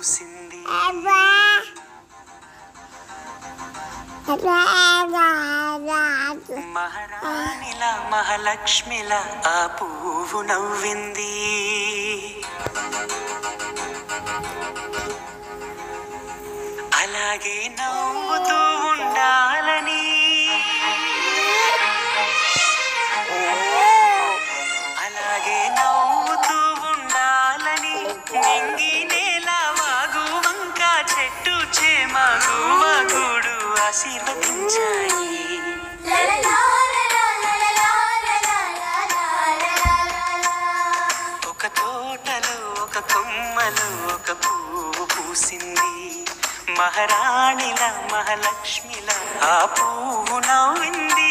పూసింది మహారాణిల మహాలక్ష్మిల ఆ పువ్వు నవ్వింది అలాగే నవ్వుతూ ఉండాలని అలాగే నవ్వుతూ ఉండాలని నింగి నేల వాగు వంక చెట్టు చేమ గూడు ఆశీర్వదించాయి ఒక తోటలో ఒక కొమ్మలో ఒక పువ్వు పూసింది మహారాణిల మహాలక్ష్మిల ఆ పువ్వు నవ్వింది